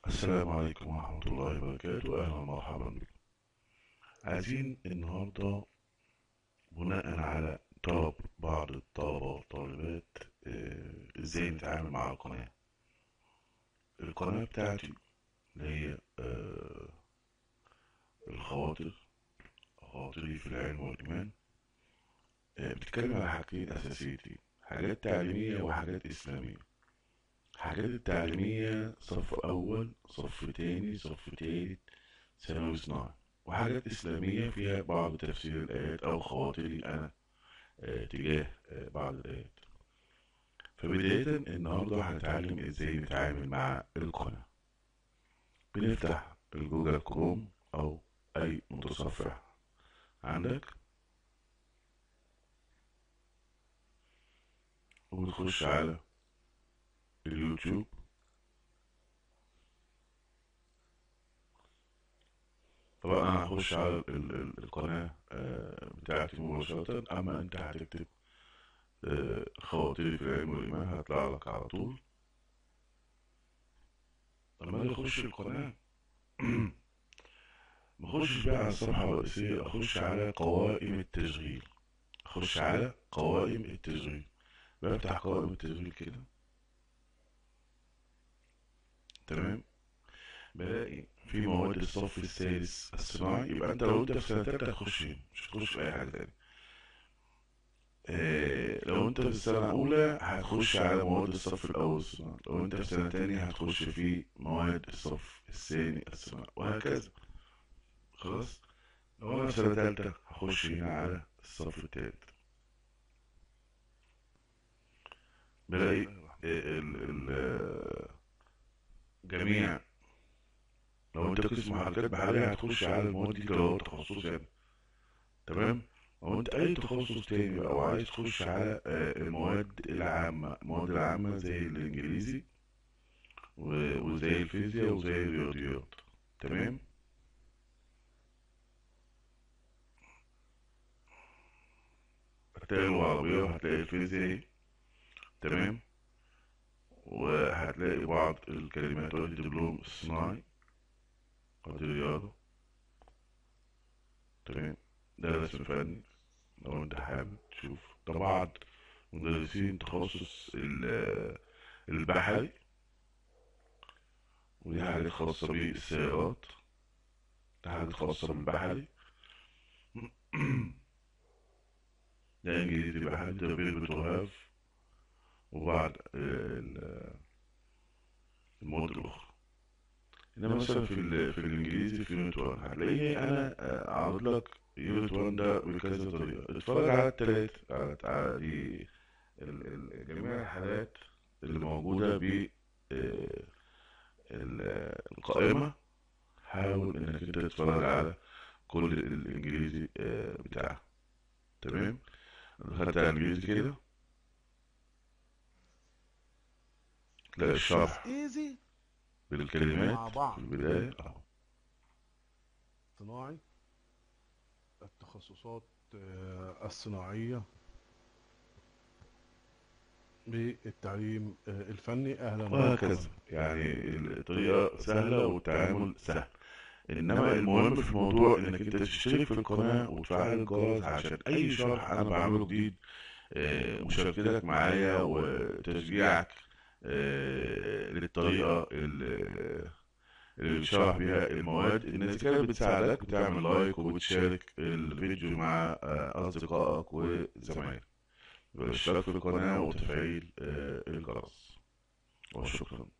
السلام عليكم ورحمة الله وبركاته أهلا ومرحبا بكم عايزين النهاردة بناء على طلب بعض الطلبة والطالبات آه، ازاي نتعامل مع القناة القناة بتاعتي اللي هي آه، الخواطر خواطري في العلم والإيمان آه، بتتكلم على حاجتين أساسيتين حاجات تعليمية وحاجات إسلامية الحاجات التعليمية صف أول صف تاني صف تالت ثانوي صناعي وحاجات إسلامية فيها بعض تفسير الآيات أو خواطري أنا آه، تجاه آه، بعض الآيات فبداية النهاردة هنتعلم إزاي نتعامل مع القناة بنفتح الجوجل كروم أو أي متصفح عندك وبتخش على اليوتيوب طبعا انا هخش على ال- ال- القناة آه، بتاعتي مباشرة اما انت هتكتب آه، خواطري في العلم والايمان هيطلع لك على طول لما اجي اخش القناة ما اخشش بقى على الصفحة الرئيسية اخش على قوائم التشغيل اخش على قوائم التشغيل بفتح قوائم التشغيل كده تمام بلاقي في مواد الصف السادس الصناعي يبقى انت لو انت في سنة تالتة هتخش هنا مش هتخش في اي حاجة تانية آه لو انت في السنة الأولى هتخش على مواد الصف الأول الصناعي لو انت في سنة تانية هتخش في مواد الصف الثاني الصناعي وهكذا خلاص لو انا في سنة تالتة هخش هنا على الصف التالت بلاقي ال ال ال جميع لو انت قسم حركات بحرية هتخش على المواد دي اللي هو تخصص يعني تمام لو انت اي تخصص تاني بقى وعايز تخش على آه، المواد العامة المواد العامة زي الانجليزي و- وزي الفيزياء وزي الرياضيات تمام هتلاقي اللغة العربية وهتلاقي الفيزياء اهي، تمام وهتلاقي بعض الكلمات والدبلوم الصناعي قد الرياضة تمام ده رسم فني لو انت حابب تشوف ده بعض مدرسين تخصص ال- البحري ودي حاجات خاصة بالسيارات ده حاجات خاصة بالبحري ده انجليزي بحري ده بير بتوهاف وبعض ال- المواد الأخرى انما مثلا في ال- في الانجليزي في يونت 1 هتلاقيه انا آه، عارض لك يونت 1 ده بكذا طريقه اتفرج على التلات على على دي ال- ال- جميع الحالات اللي موجوده ب آه، ال- القائمه حاول انك انت تتفرج على كل الانجليزي آه، بتاعها تمام دخلت على الانجليزي كده تلاقي الشرح ايزي مع بالكلمات في بعض البدايه اهو صناعي التخصصات آه، الصناعية بالتعليم آه، الفني أهلا وهكذا ومرحبا يعني الطريقة سهلة والتعامل سهل إنما المهم في الموضوع إنك أنت تشترك في القناة وتفعل الجرس عشان أي شرح أنا بعمله جديد آه، مشاركتك معايا وتشجيعك آه، للطريقة اللي اللي بتشرح بيها المواد الناس كانت بتساعدك بتعمل لايك وبتشارك الفيديو مع آه، أصدقائك وزمايلك الاشتراك في القناة وتفعيل آه، الجرس وشكرا